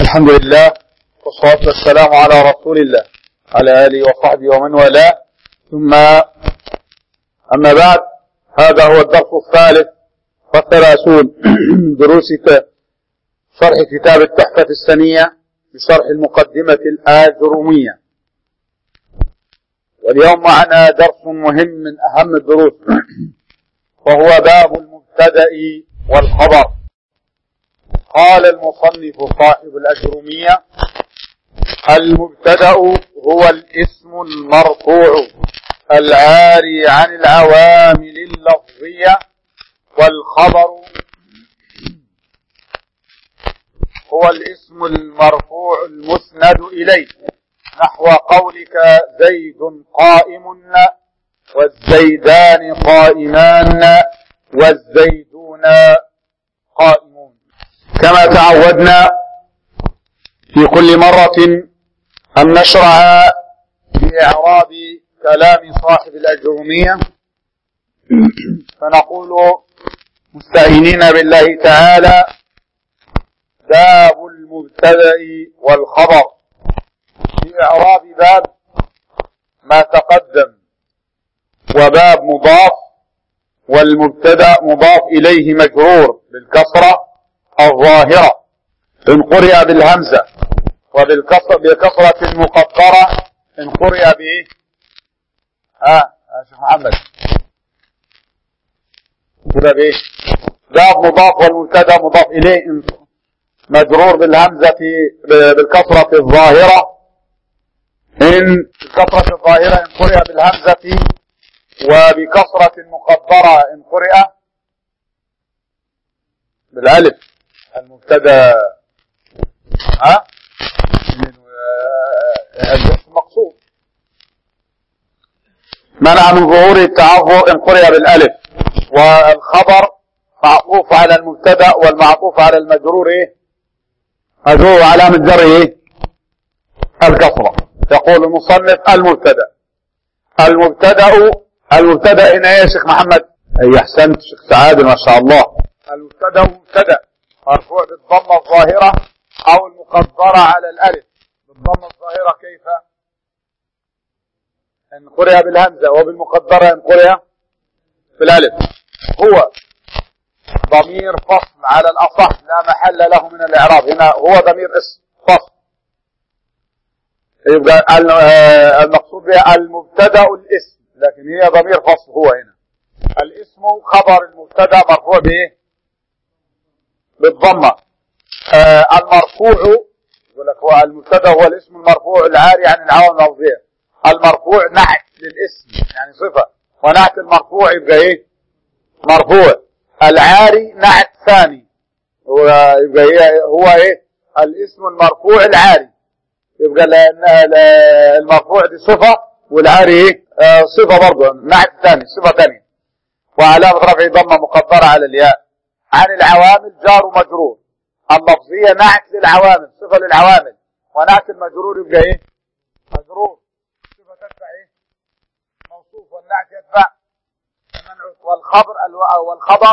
الحمد لله والصلاة والسلام على رسول الله على آله وصحبه ومن والاه ثم أما بعد هذا هو الدرس الثالث والثلاثون دروس شرح كتاب التحفة السنية بشرح المقدمة الآجرومية واليوم معنا درس مهم من أهم الدروس وهو باب المبتدأ والخبر قال المصنف صاحب الأجرومية المبتدأ هو الاسم المرفوع العاري عن العوامل اللفظية والخبر هو الاسم المرفوع المسند إليه نحو قولك زيد قائم والزيدان قائمان والزيدون قائمون كما تعودنا في كل مرة أن نشرع بإعراب كلام صاحب الأجرومية فنقول مستعينين بالله تعالى باب المبتدأ والخبر في إعراب باب ما تقدم وباب مضاف والمبتدأ مضاف إليه مجرور بالكسرة الظاهرة إن قرئ بالهمزة وبالكسرة بكسرة مقطرة إن قرئ بإيه؟ ها يا شيخ محمد كده بإيه؟ باب مضاف والمبتدأ مضاف إليه مجرور بالهمزة بالكسرة الظاهرة إن الكسرة الظاهرة إن قرئ بالهمزة وبكسرة مقدرة إن قرئ بالألف المبتدا ها المقصود منع من ظهور التعذر إن قرئ بالألف والخبر معطوف على المبتدا والمعطوف على المجرور ايه مجرور علامة جر ايه الكسرة يقول المصنف المبتدا المبتدا المبتدا هنا ايه يا شيخ محمد اي احسنت شيخ سعاد ما شاء الله المبتدا مبتدا مرفوع بالضمه الظاهره او المقدره على الالف بالضمه الظاهره كيف ان قرئ بالهمزه وبالمقدره ان قرئ بالالف هو ضمير فصل على الأصح لا محل له من الإعراب هنا هو ضمير اسم فصل يبقى المقصود بها المبتدا الاسم لكن هي ضمير فصل هو هنا الاسم خبر المبتدا مرفوع بايه بالضمه آه المرفوع يقول لك هو المبتدا هو الاسم المرفوع العاري عن العوامل اللفظيه المرفوع نعت للاسم يعني صفه ونعت المرفوع يبقى ايه مرفوع العاري نعت ثاني هو يبقى هي هو ايه الاسم المرفوع العاري يبقى المرفوع دي صفة والعاري ايه آه صفة برضه نعت ثاني صفة ثانية وعلامة رفع ضمة مقدرة على الياء عن العوامل جار ومجرور اللفظية نعت للعوامل صفة للعوامل ونعت المجرور يبقى ايه مجرور صفة تتبع ايه موصوف والنعت يتبع والخبر والخبر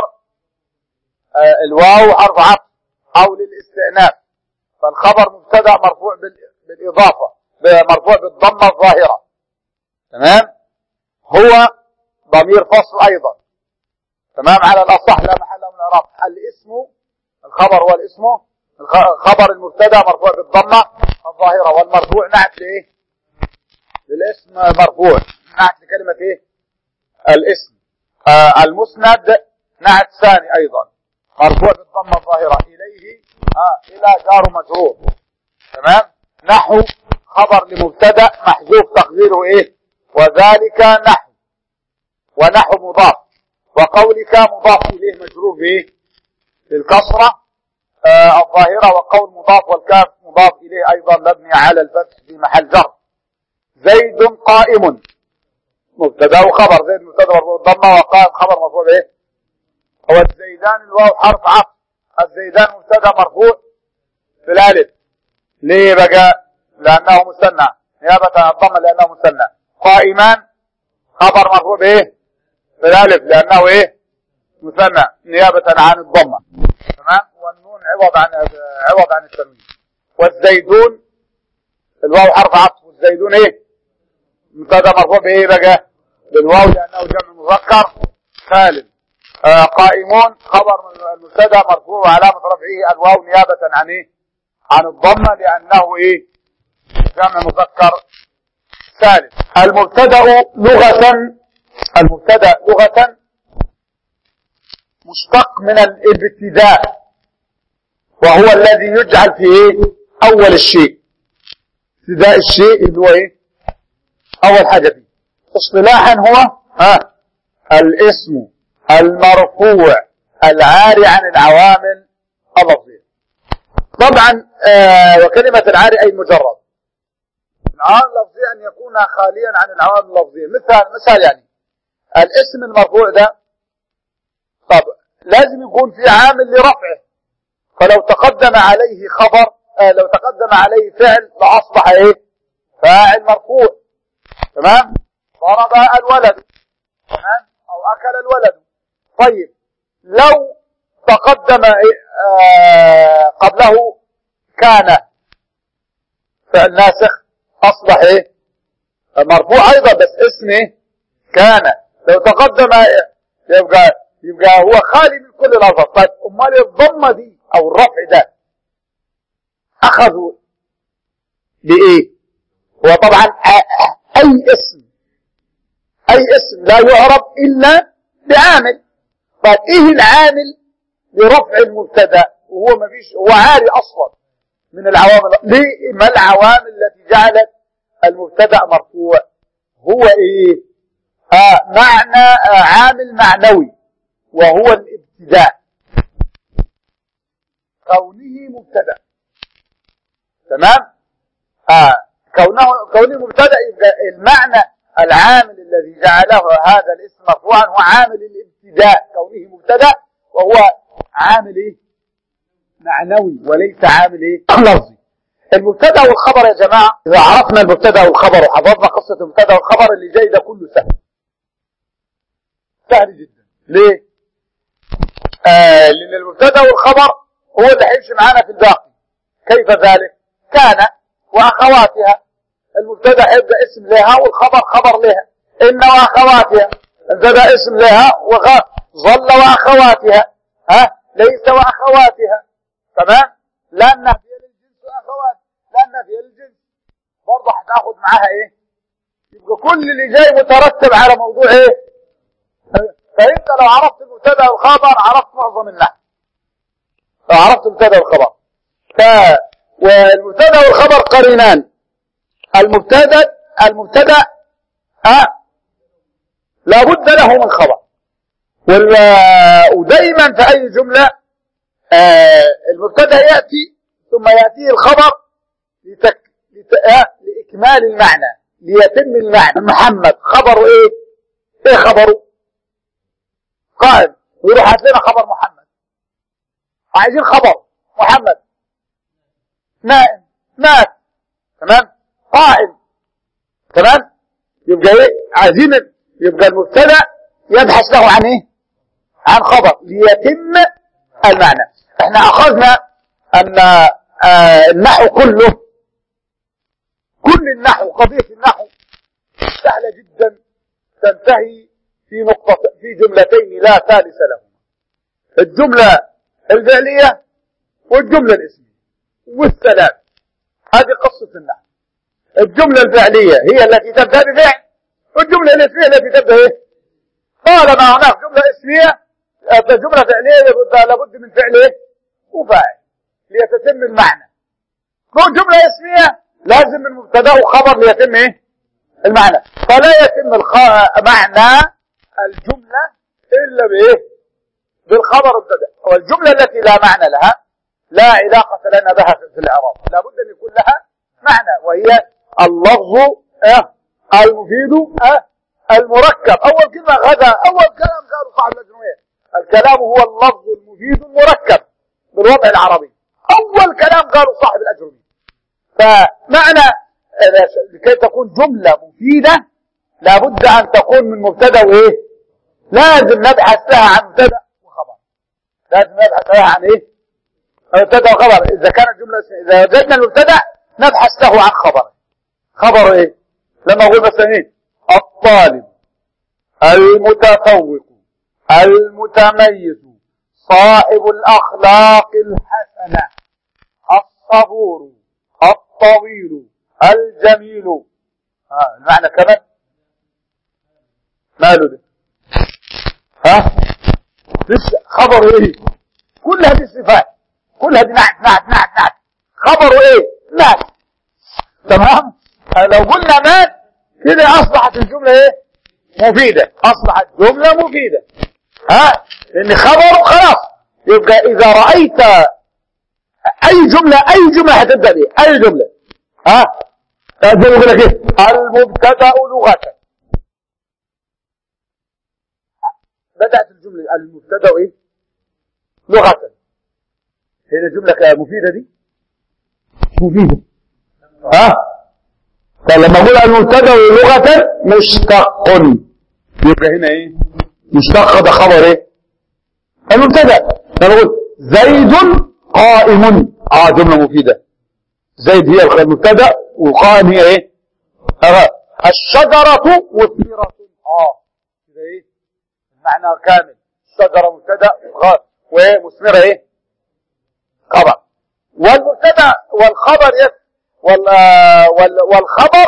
آه الواو حرف عطف او للاستئناف فالخبر مبتدا مرفوع بالاضافه مرفوع بالضمه الظاهره تمام هو ضمير فصل ايضا تمام على الاصح لا محل من الاعراب الاسم الخبر هو الاسم خبر المبتدا مرفوع بالضمه الظاهره والمرفوع نعت لايه للاسم مرفوع نعت لكلمه ايه الاسم آه المسند نعت ثاني ايضا مرفوع بالضمه الظاهره اليه آه الى جار مجرور تمام نحو خبر لمبتدا محذوف تقديره ايه وذلك نحو ونحو مضاف وقولك مضاف اليه مجرور بايه بالكسره آه الظاهره وقول مضاف والكاف مضاف اليه ايضا مبني على الفتح في محل جر زيد قائم مبتدا وخبر زيد مبتدا مرفوع بالضمه وقائم خبر مرفوع بايه هو الزيدان الواو حرف عطف الزيدان مبتدا مرفوع بالالف ليه بقى لانه مثنى نيابه عن الضمه لانه مثنى قائمان خبر مرفوع بايه بالالف لانه ايه مثنى نيابه عن الضمه تمام والنون عوض عن عوض عن التنوين والزيدون الواو حرف عطف والزيدون ايه مبتدا مرفوع بايه بقى بالواو لانه جمع مذكر سالم آه قائمون خبر من المبتدا مرفوع وعلامه رفعه الواو نيابه عن ايه عن الضمه لانه ايه جمع مذكر سالم المبتدا لغه المبتدا لغه مشتق من الابتداء وهو الذي يجعل في ايه اول الشيء ابتداء الشيء اللي هو ايه اول حاجه فيه اصطلاحا هو ها الاسم المرفوع العاري عن العوامل اللفظيه طبعا آه وكلمه العاري اي مجرد العوامل اللفظيه ان يكون خاليا عن العوامل اللفظيه مثال مثال يعني الاسم المرفوع ده طب لازم يكون في عامل لرفعه فلو تقدم عليه خبر آه لو تقدم عليه فعل لأصبح ايه فاعل مرفوع تمام ضرب الولد تمام او اكل الولد طيب لو تقدم إيه آه قبله كان فعل ناسخ اصبح ايه مرفوع ايضا بس اسمه كان لو تقدم إيه؟ يبقى يبقى هو خالي من كل الالفاظ طيب امال الضمه دي او الرفع ده اخذوا بايه هو طبعا اي اسم اي اسم لا يعرف الا بعامل طيب ايه العامل لرفع المبتدا وهو ما فيش هو عالي اصلا من العوامل ليه ما العوامل التي جعلت المبتدا مرفوع هو ايه آه معنى آه عامل معنوي وهو الابتداء كونه مبتدا تمام آه كونه كونه مبتدا يبقى المعنى العامل الذي جعله هذا الاسم مرفوعا هو عامل الابتداء كونه مبتدا وهو عامل ايه معنوي وليس عامل ايه لفظي المبتدا والخبر يا جماعه اذا عرفنا المبتدا والخبر وحفظنا قصه المبتدا والخبر اللي جاي ده كله سهل سهل جدا ليه آه لان المبتدا والخبر هو اللي هيمشي معانا في الباقي كيف ذلك كان واخواتها المبتدا هيبقى اسم لها والخبر خبر لها ان واخواتها المبتدا اسم لها وغ... ظل واخواتها ها ليس واخواتها تمام لا النفي للجنس واخوات لا النفي للجنس برضه هتاخد معاها ايه يبقى كل اللي جاي مترتب على موضوع ايه فانت لو عرفت المبتدا والخبر عرفت معظم النحو لو عرفت المبتدا والخبر ف والمبتدا والخبر قرينان المبتدا المبتدا أه لابد له من خبر وال... ودايما في اي جمله آه المبتدا ياتي ثم ياتيه الخبر لتك... لت... آه لاكمال المعنى ليتم المعنى محمد خبره ايه ايه خبره قائم ويروح هات لنا خبر محمد عايزين خبر محمد نائم مات تمام قائم تمام يبقى ايه عايزين يبقى المبتدا يبحث له عن ايه عن خبر ليتم المعنى احنا اخذنا ان آه النحو كله كل النحو قضية النحو سهلة جدا تنتهي في نقطة في جملتين لا ثالث لهما الجملة الفعلية والجملة الاسمية والسلام هذه قصة النحو الجملة الفعلية هي التي تبدأ بفعل والجملة الاسمية التي تبدأ ايه طالما هناك جملة اسمية جملة فعلية لابد لابد من فعل ايه وفاعل ليتتم المعنى كون جملة اسمية لازم من مبتدا وخبر ليتم ايه المعنى فلا يتم الخ... معنى الجملة الا بايه بالخبر مبتدا والجملة التي لا معنى لها لا علاقة لنا بها في الاعراب لابد ان يكون لها معنى وهي اللفظ اه المفيد اه المركب اول كلمة غدا اول كلام قالوا صاحب الاجنبيه الكلام هو اللفظ المفيد المركب بالوضع العربي اول كلام قالوا صاحب الاجرمي فمعنى لكي تكون جملة مفيدة لابد ان تكون من مبتدا وايه لازم نبحث لها عن مبتدا وخبر لازم نبحث لها عن ايه المبتدا وخبر اذا كانت جمله اسميه اذا وجدنا المبتدا نبحث له عن خبر خبر ايه لما اقول مثلا ايه الطالب المتفوق المتميز صاحب الاخلاق الحسنه الصبور الطويل الجميل ها المعنى كمان ماله ده ها لسه خبره ايه كل هذه الصفات كل هذه نعت نعت نعت نعت خبره ايه نعت تمام لو قلنا مات كده اصبحت الجمله ايه مفيده اصبحت جمله مفيده ها لان خبره خلاص يبقى اذا رايت اي جمله اي جمله هتبدا بيه اي جمله ها زي ما يقول لك ايه المبتدا لغه بدات الجمله المبتدا ايه لغه هنا جمله مفيده دي مفيده ها فلما اقول المبتدا لغه مشتق يبقى هنا ايه مشتق ده خبر ايه المبتدا لما اقول زيد قائم اه جمله مفيده زيد هي المبتدا وقائم هي ايه اه الشجره مثمره اه كده ايه المعنى كامل الشجره مبتدا ومثمره ايه خبر والمبتدا والخبر يس وال وال والخبر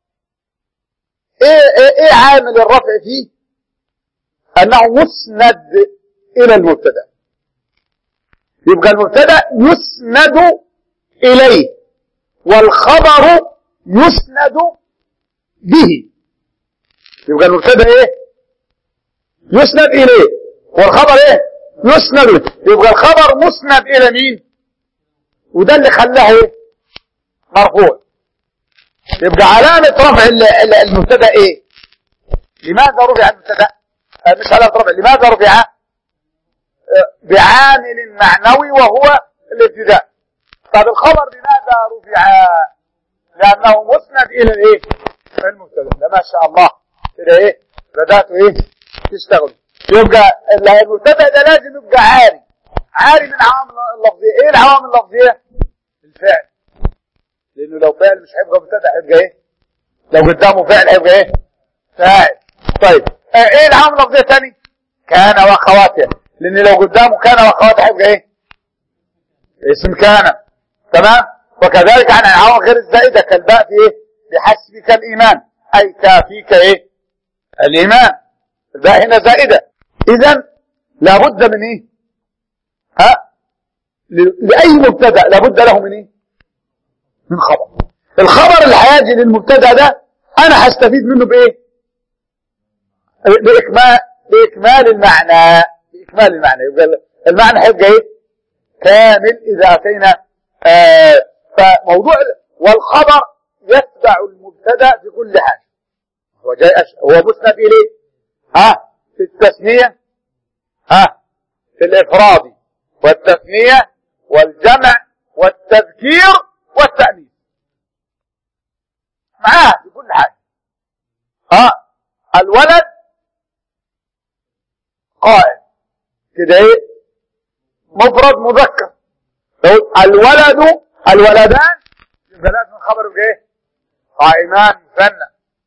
ايه ايه, إيه عامل الرفع فيه انه مسند الى المبتدا يبقى المبتدا يسند اليه والخبر يسند به يبقى المبتدا ايه يسند اليه والخبر ايه يسند يبقى الخبر مسند الى مين وده اللي خلاه ايه مرفوع يبقى علامة رفع المبتدا ايه لماذا رفع المبتدا مش علامة رفع لماذا رفع بعامل معنوي وهو الابتداء طب الخبر لماذا رفع لانه مسند الى الايه المبتدا لا ما شاء الله كده ايه بداتوا ايه تشتغلوا يبقى المبتدا ده لازم يبقى عاري عاري من عوامل اللفظيه ايه العوامل اللفظيه الفعل لانه لو فعل مش هيبقى مبتدا هيبقى ايه لو قدامه فعل هيبقى ايه فاعل طيب ايه العامل اللفظيه ثاني كان واخواتها لان لو قدامه كان واخواتها هيبقى ايه اسم كان تمام وكذلك عن العوامل غير الزائده كالباء في ايه بحسبك الايمان اي كافيك ايه الايمان الباء هنا زائده اذا لابد من ايه ها لاي مبتدا لابد له من ايه من خبر الخبر اللي هيجي للمبتدا ده انا هستفيد منه بايه باكمال باكمال المعنى باكمال المعنى يبقى المعنى هيبقى ايه كامل اذا اتينا آه فموضوع والخبر يتبع المبتدا في كل حاجه هو جاي أش... هو مسند اليه ها في التثنيه ها في الافراد والتثنيه والجمع والتذكير والتأنيث معاه في كل حاجة ها الولد قائم كده ايه مفرد مذكر لو الولد الولدان يبقى لازم الخبر يبقى ايه قائمان مثنى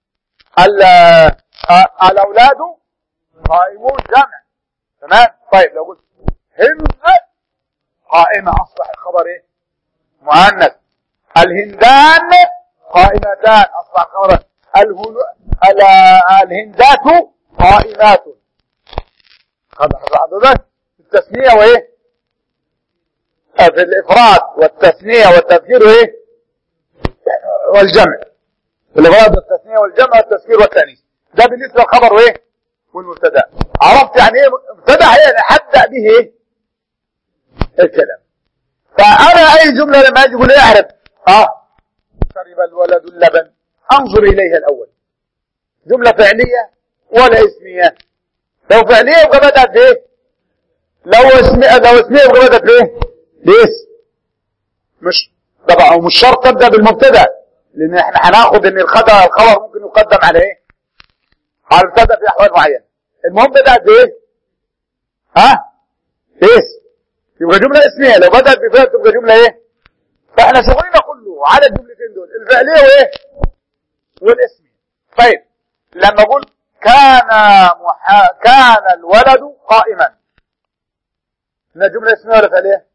الاولاد قائمون جمع تمام طيب لو قلت هند قائمه اصبح الخبر ايه مؤنث الهندان قائمتان اصبح خبر الهلو... الهندات قائمات هذا التثنية وايه في الافراد والتثنية والتذكير وايه والجمع الافراد والتثنية والجمع والتذكير والتأنيث ده بالنسبة للخبر وايه والمبتدا عرفت يعني ايه مبتدا يعني هبدا به ايه الكلام فانا اي جمله لما اجي اقول اعرف اه شرب الولد اللبن انظر اليها الاول جمله فعليه ولا اسميه لو فعليه يبقى بدات بايه لو اسميه لو اسميه يبقى بدات بايه باسم مش طبعا مش شرط تبدا بالمبتدا لان احنا هناخد ان الخبر الخبر ممكن يقدم على ايه على المبتدا في احوال معينه المهم بدات بايه ها اسم يبقى جملة اسمية لو بدأت بفعل تبقى جملة ايه فاحنا شغلنا كله على الجملتين دول الفعلية وايه والاسمية طيب لما اقول كان محا... كان الولد قائما هنا جملة اسمية ولا فعلية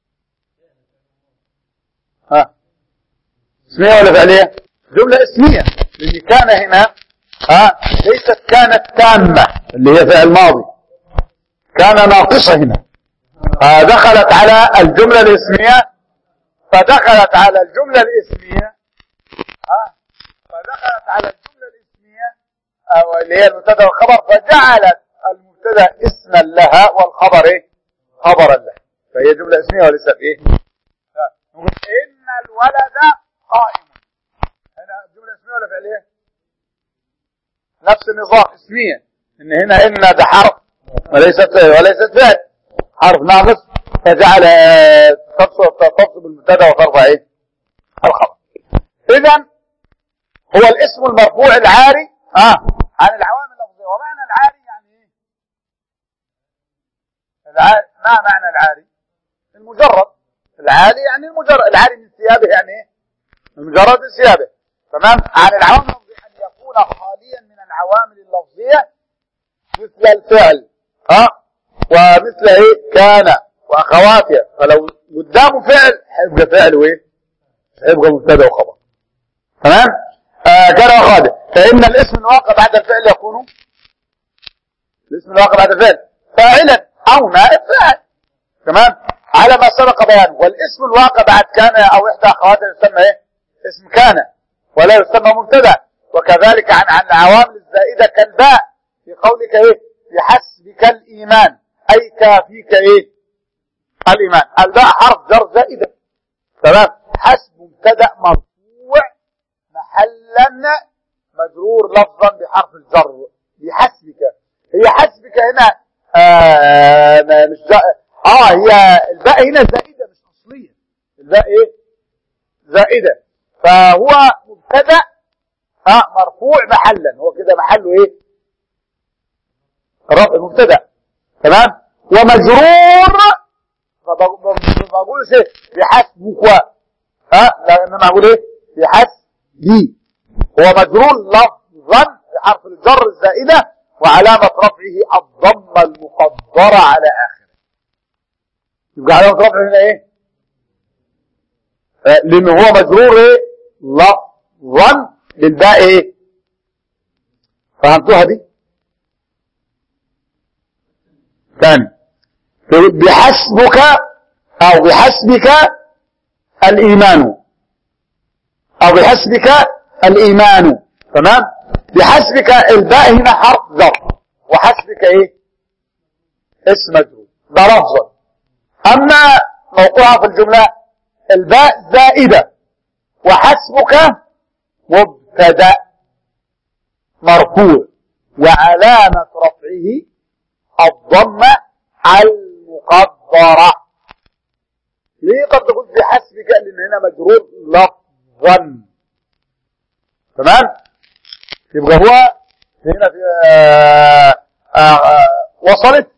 ها اسمية ولا فعلية جملة اسمية لأن كان هنا ها ليست كانت تامة اللي هي فعل ماضي كان ناقصة هنا فدخلت على الجملة الاسمية فدخلت على الجملة الاسمية ها فدخلت على الجملة الاسمية أو اللي هي المبتدا والخبر فجعلت المبتدا اسما لها والخبر ايه خبرا لها فهي جملة اسمية وليست ايه نقول ان الولد قائم هنا الجملة اسمية ولا فعلية نفس النظام اسمية ان هنا ان ده حرف وليست وليست فعل حرف ناقص فجعل تنصب المبتدا وترفع ايه الخبر اذا هو الاسم المرفوع العاري اه عن العوامل اللفظيه ومعنى العاري يعني ايه العاري ما معنى العاري المجرد العاري يعني المجرد العاري من ثيابه يعني ايه المجرد من ثيابه تمام عن العوامل اللفظيه ان يكون خاليا من العوامل اللفظيه مثل الفعل ها ومثل ايه كان واخواتها فلو قدامه فعل هيبقى فعل وايه هيبقى مبتدا وخبر تمام آه كان واخواتها فان الاسم الواقع بعد الفعل يكون الاسم الواقع بعد الفعل فاعلا او نائب فاعل تمام على ما سبق بيانه والاسم الواقع بعد كان او احدى اخواتها يسمى ايه اسم كان ولا يسمى مبتدا وكذلك عن عن العوامل الزائده كالباء في قولك ايه بحسبك الايمان اي كافيك ايه الايمان الباء حرف جر زائده تمام حسب مبتدا مرفوع محلا مجرور لفظا بحرف الجر بحسبك هي حسبك هنا آه مش جا... اه هي الباء هنا زائده مش اصليه الباء ايه زائده فهو مبتدا اه مرفوع محلا هو كده محله ايه رفع مبتدا تمام ومجرور ما بقولش ايه بحسبك ها لا انما اقول ايه بحسبي هو مجرور لفظا بحرف الجر الزائده وعلامه رفعه الضمه المقدره على اخره يبقى علامه رفعه هنا ايه لان هو مجرور ايه لفظا للباء ايه فهمتوها دي ثاني بحسبك او بحسبك الايمان او بحسبك الايمان تمام بحسبك الباء هنا حرف ظرف وحسبك ايه اسم مجرور ده لفظا اما موقعها في الجمله الباء زائده وحسبك مبتدا مرفوع وعلامه رفعه الضمه المقدره ليه قد تقول بحسبك لان هنا مجرور لفظا تمام يبقى هو هنا في آآ آآ وصلت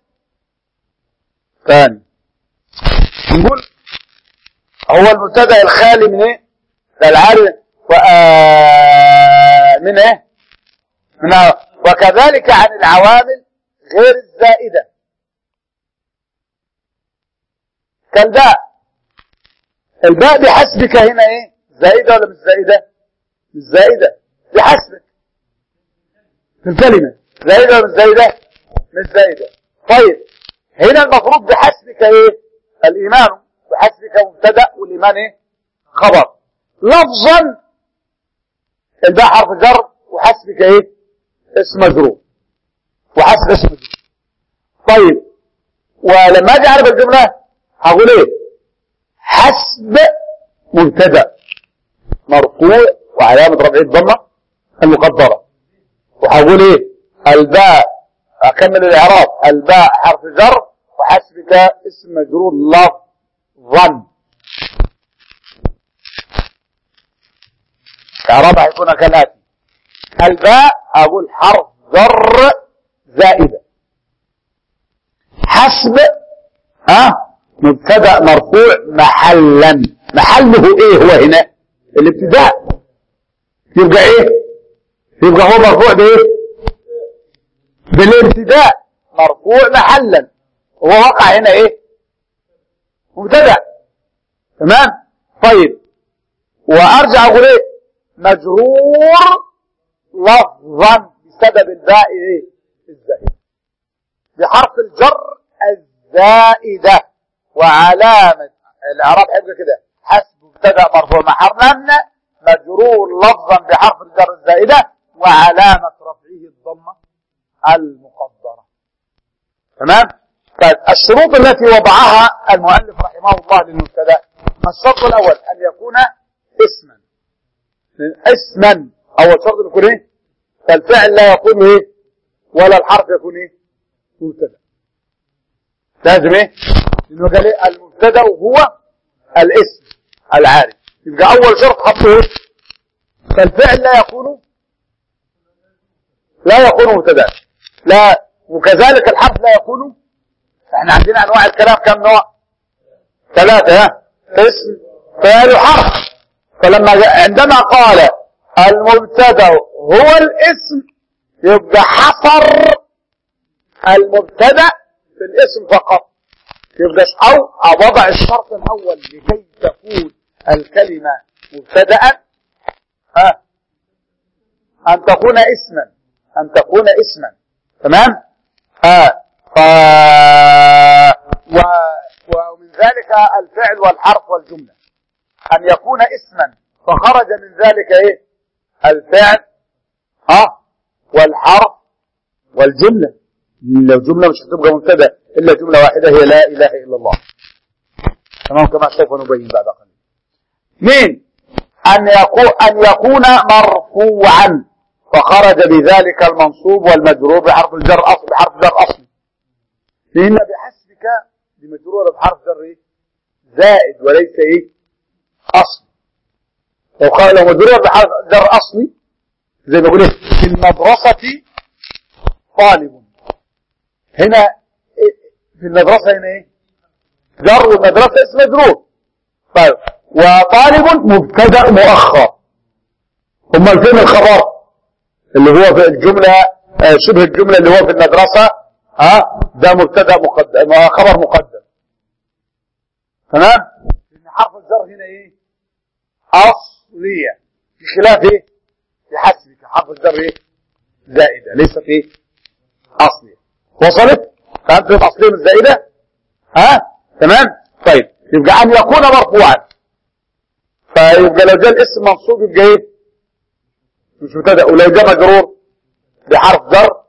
ثاني نقول هو المبتدا الخالي من ايه العارف من ايه من وكذلك عن العوامل غير الزائده كالباء الباء بحسبك هنا ايه زائده ولا مش زائده مش زائده بحسبك في الكلمه زائده ولا مش زائده مش زائده طيب هنا المفروض بحسبك ايه الايمان بحسبك مبتدا والايمان ايه خبر لفظا الباء حرف جر وحسبك ايه اسم مجرور وحسب اسم مجرور طيب ولما اجي اعرف الجمله هقول ايه حسب مبتدا مرفوع وعلامه رفعه الضمه المقدره وهقول ايه الباء اكمل الاعراب الباء حرف جر وحسبك اسم مجرور لفظا اعرابها هيكون كالاتي الباء اقول حرف جر زائده حسب ها مبتدا مرفوع محلا محله ايه هو هنا الابتداء يبقى ايه يبقى هو مرفوع بايه بالابتداء مرفوع محلا هو وقع هنا ايه مبتدا تمام طيب وارجع اقول ايه مجرور لفظا بسبب الباء ايه الزائده بحرف الجر الزائده وعلامه الاعراب حبه كده حسب مبتدا مرفوع محرما مجرور لفظا بحرف الجر الزائده وعلامه رفعه الضمه المقدره تمام طيب الشروط التي وضعها المؤلف رحمه الله للمبتدا الشرط الاول ان يكون اسما اسما اول شرط يكون ايه فالفعل لا يكون ايه ولا الحرف يكون ايه مبتدا لازم ايه لانه قال ايه المبتدا هو الاسم العارف يبقى اول شرط حطه ايه فالفعل لا يكون لا يكون مبتدا لا وكذلك الحرف لا يكون احنا عندنا انواع الكلام كم نوع ثلاثه ها اسم فعل حرف فلما عندما قال المبتدا هو الاسم يبقى حصر المبتدا في الاسم فقط يبقى او وضع الشرط الاول لكي تكون الكلمه مبتدا ها ان تكون اسما ان تكون اسما تمام ها ف و... ومن ذلك الفعل والحرف والجمله ان يكون اسما فخرج من ذلك ايه الفعل ها والحرف والجمله لو جمله مش هتبقى مبتدا الا جمله واحده هي لا اله الا الله تمام كما سوف نبين بعد قليل اثنين ان يكون ان يكون مرفوعا فخرج بذلك المنصوب والمجرور بحرف الجر اصل بحرف جر اصلي لان بحسبك بمجرور بحرف جر ايه زائد وليس ايه اصل لو قال لو مجرور بحرف جر اصلي زي ما بقول ايه في المدرسه طالب هنا في المدرسة هنا ايه جر المدرسة اسم مجرور طيب وطالب مبتدا مؤخر ثم فين الخبر اللي هو في الجملة آه شبه الجملة اللي هو في المدرسة ها ده مبتدا مقدم خبر مقدم تمام لان حرف الجر هنا ايه اصلية بخلاف ايه بحسبك حرف الجر ايه زائدة ليست ايه اصلية وصلت فهمت الاصليه مش زائده ها تمام طيب يبقى ان يكون مرفوعا فيبقى لو جاء الاسم منصوب يبقى ايه مش مبتدا ولو جاء مجرور بحرف جر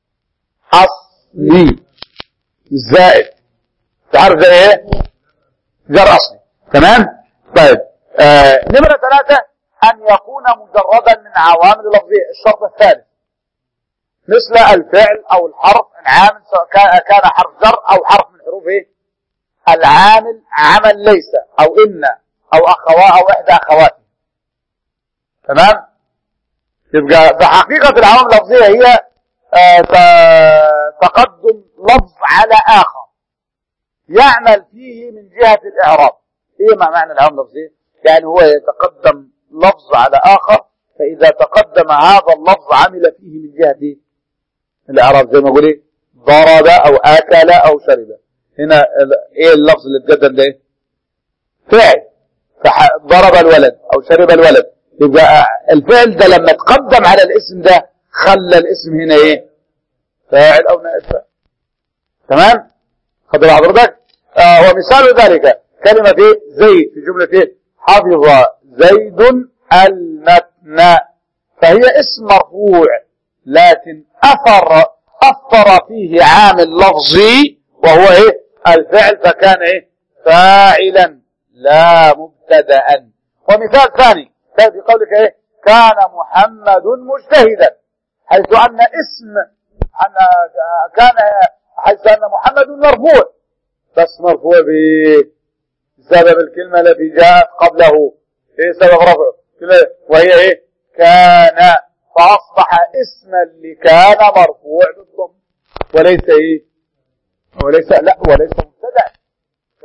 اصلي زائد تعرف زي ايه جر اصلي تمام طيب آه. نمره ثلاثه ان يكون مجردا من عوامل اللفظيه الشرط الثالث مثل الفعل او الحرف العامل سواء كان حرف جر او حرف من حروف ايه العامل عمل ليس او ان او اخوات او احدى اخواته تمام يبقى بحقيقة العوامل اللفظية هي آه تقدم لفظ على اخر يعمل فيه من جهة الاعراب ايه ما معنى العوامل اللفظية يعني هو يتقدم لفظ على اخر فاذا تقدم هذا اللفظ عمل فيه من جهة ايه الاعراب زي ما اقول ايه ضرب او اكل او شرب هنا ايه اللفظ اللي اتقدم ده ايه فعل ضرب الولد او شرب الولد يبقى الفعل ده لما تقدم على الاسم ده خلى الاسم هنا ايه فاعل او نائب فاعل تمام خد حضرتك آه ومثال ذلك كلمة ايه زيد في جملة ايه حفظ زيد المتنى فهي اسم مرفوع لكن أثر أثر فيه عامل لفظي وهو إيه الفعل فكان إيه فاعلا لا مبتدأ ومثال ثاني كان في قولك إيه كان محمد مجتهدا حيث أن اسم أن كان حيث أن محمد مرفوع بس مرفوع بسبب الكلمة التي جاءت قبله إيه سبب رفعه وهي إيه كان فأصبح اسما لكان مرفوع بالضم وليس ايه وليس لا وليس مبتدا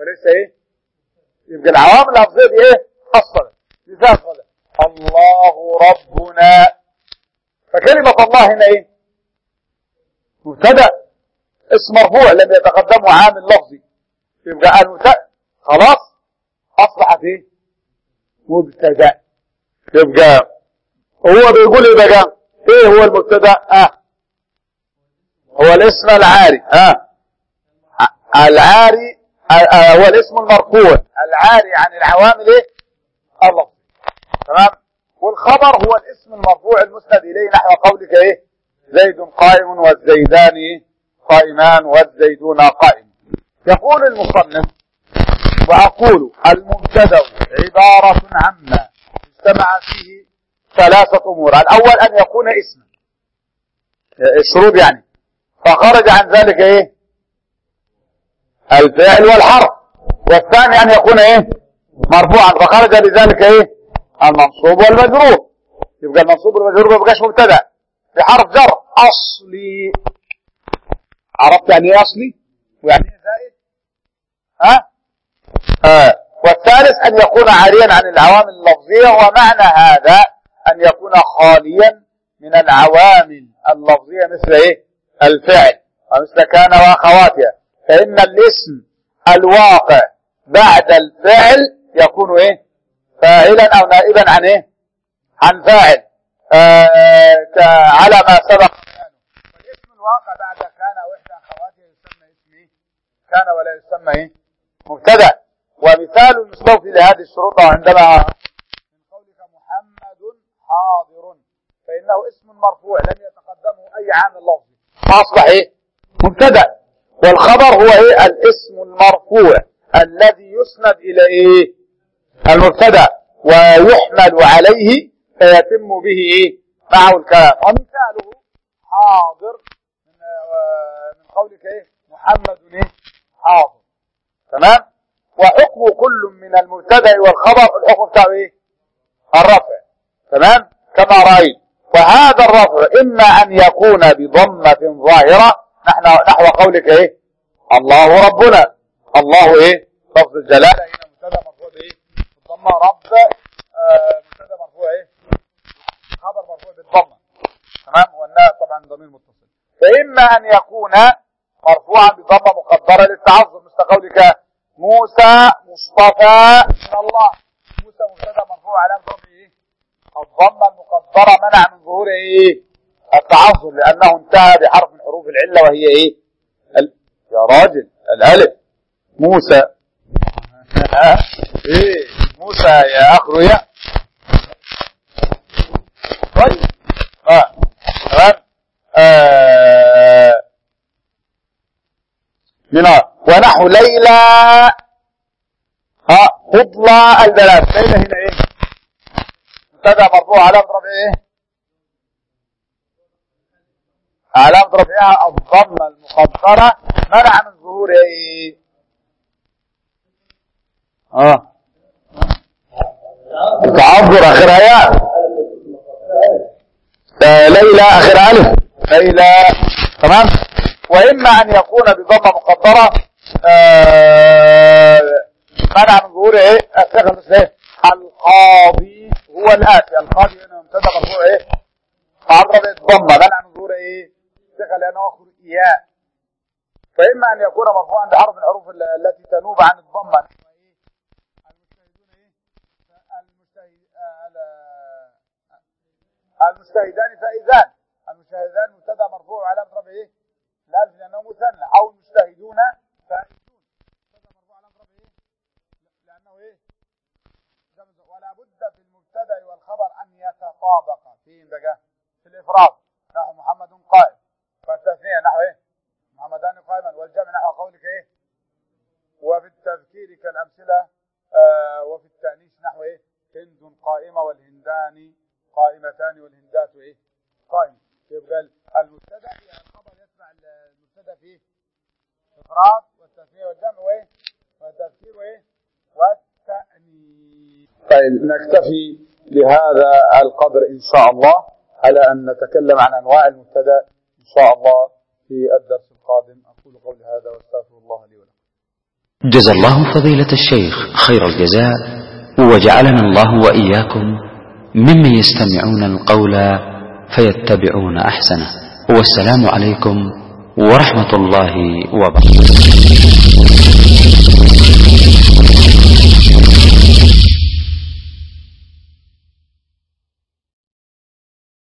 وليس ايه يبقى العوامل اللفظيه دي ايه حصلت مثال صالح الله ربنا فكلمة الله هنا ايه مبتدا اسم مرفوع لم يتقدمه عامل لفظي يبقى المبتدا خلاص اصبحت ايه مبتدا يبقى هو بيقول ايه بقى ايه هو المبتدا اه هو الاسم العاري اه العاري آه هو الاسم المرفوع العاري عن العوامل ايه اللفظ تمام والخبر هو الاسم المرفوع المسند اليه نحو قولك ايه زيد قائم والزيدان قائمان والزيدون قائم يقول المصنف وأقول المبتدا عبارة عما اجتمع فيه ثلاثة أمور الأول أن يكون اسما الشروط يعني فخرج عن ذلك إيه الفعل والحرف والثاني أن يكون إيه مرفوعا فخرج بذلك إيه المنصوب والمجرور يبقى المنصوب والمجرور ما بقاش مبتدا بحرف جر أصلي عرفت يعني ايه أصلي ويعني ايه زائد ها آه. والثالث أن يكون عاريا عن العوامل اللفظية ومعنى هذا أن يكون خاليا من العوامل اللفظية مثل إيه؟ الفعل ومثل كان وأخواتها فإن الاسم الواقع بعد الفعل يكون إيه؟ فاعلا أو نائبا عن إيه؟ عن فاعل آه على ما سبق والاسم الواقع بعد كان وإحدى أخواتها يسمى اسم إيه؟ كان ولا يسمى إيه؟ مبتدأ ومثال المستوفي لهذه الشروط عندما من قولك محمد حاضر فإنه اسم مرفوع لم يتقدمه أي عامل لفظي فأصبح إيه مبتدأ والخبر هو إيه الاسم المرفوع الذي يسند إلى إيه المبتدأ ويحمل عليه فيتم به إيه معه الكلام ومثاله حاضر من, من قولك إيه محمد إيه حاضر تمام وحكم كل من المبتدا والخبر الحكم بتاعه ايه الرفع تمام كما رايت وهذا الرفع اما ان يكون بضمه ظاهره نحن نحو قولك ايه الله ربنا الله ايه لفظ الجلاله هنا مبتدا مرفوع بايه بالضمه رب آه مبتدا مرفوع ايه خبر مرفوع بالضمه تمام والناء طبعا ضمير متصل فاما ان يكون مرفوعا بضمه مقدره للتعظم مثل قولك موسى مصطفى من الله موسى مبتدا مرفوع علامه رفعه ايه الضمه المقدره منع من ظهور ايه التعظم لانه انتهى بحرف من حروف العله وهي ايه ال... يا راجل الالف موسى ايه موسى يا اخر يا طيب اه تمام آه من ونحو ليلى ها فضلى البلاد ليلى هنا ايه مبتدا مرفوع علامه رفعه ايه علامه رفعها الضمه المقدره منع من ظهور ايه اه تعبر اخرها ياء ليلى اخرها الف ليلى تمام واما ان يكون بضمه مقدره آه منع من ظهور ايه الثقه مثل ايه القاضي هو الاتي القاضي هنا مبتدا مرفوع ايه تعرض الضمه منع من ظهور ايه الثقه لانه اخر اياء فاما ان يكون مرفوعا بحرف من الحروف التي تنوب عن الضمه المجتهدون ايه المجتهد المجتهدان فائزان المجتهدان مبتدا مرفوع علامه رفعه ايه الالف لانه مثنى او المجتهدون فائزون مبتدا مرفوع علامه رفعه ايه لانه ايه ولا بد في المبتدا والخبر ان يتطابقا فين بقى في الافراد نحو محمد قائم والتثنيه نحو ايه محمدان قائما والجمع نحو قولك ايه وفي التذكير كالامثله آه وفي التانيث نحو ايه هند قائمه والهندان قائمتان والهندات ايه قائم يبقى المبتدا يعني الخبر يتبع المبتدا في افراد والتثنيه والجمع وايه والتذكير وايه والتانيث طيب نكتفي بهذا القدر ان شاء الله على ان نتكلم عن انواع المبتدا ان شاء الله في الدرس القادم اقول قولي هذا واستغفر الله لي ولكم جزى الله فضيلة الشيخ خير الجزاء وجعلنا الله وإياكم ممن يستمعون القول فيتبعون أحسنه والسلام عليكم ورحمة الله وبركاته